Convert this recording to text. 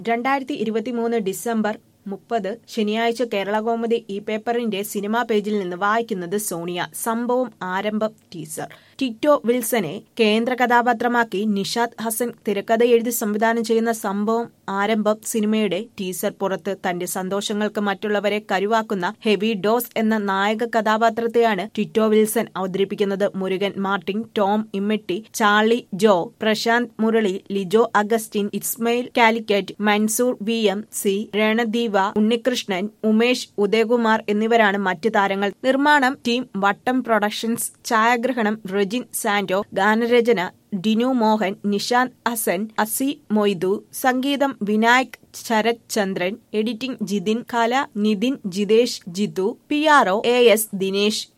രണ്ടായിരത്തി ഇരുപത്തിമൂന്ന് ഡിസംബർ മുപ്പത് ശനിയാഴ്ച കേരളകൗമുദി ഈ പേപ്പറിന്റെ സിനിമാ പേജിൽ നിന്ന് വായിക്കുന്നത് സോണിയ സംഭവം ആരംഭം ടീസർ ടിറ്റോ വിൽസനെ കേന്ദ്ര കഥാപാത്രമാക്കി നിഷാദ് ഹസൻ തിരക്കഥ എഴുതി സംവിധാനം ചെയ്യുന്ന സംഭവം ആരംഭം സിനിമയുടെ ടീസർ പുറത്ത് തന്റെ സന്തോഷങ്ങൾക്ക് മറ്റുള്ളവരെ കരുവാക്കുന്ന ഹെവി ഡോസ് എന്ന നായക കഥാപാത്രത്തെയാണ് ടിറ്റോ വിൽസൺ അവതരിപ്പിക്കുന്നത് മുരുകൻ മാർട്ടിൻ ടോം ഇമ്മിട്ടി Charlie Jo Prashanth Murali Lijo Augustine Ismail Calicut Mansoor V M C Ranadive Unnikrishnan Umesh Udayakumar എന്നിവരാണ് മറ്റ് താരങ്ങൾ നിർമ്മാണം ടീം വട്ടം പ്രൊഡക്ഷൻസ് ഛായാഗ്രഹണം റെജിൻ സാന്റോ ഗാനരചന ഡിനു മോഹൻ നിഷാന്ത് ഹസൻ അസി മൊയ്തു സംഗീതം വിനായക് ശരത് ചന്ദ്രൻ എഡിറ്റിംഗ് ജിതിൻ കല Nithin Jithesh Jithu P R O A S Dinesh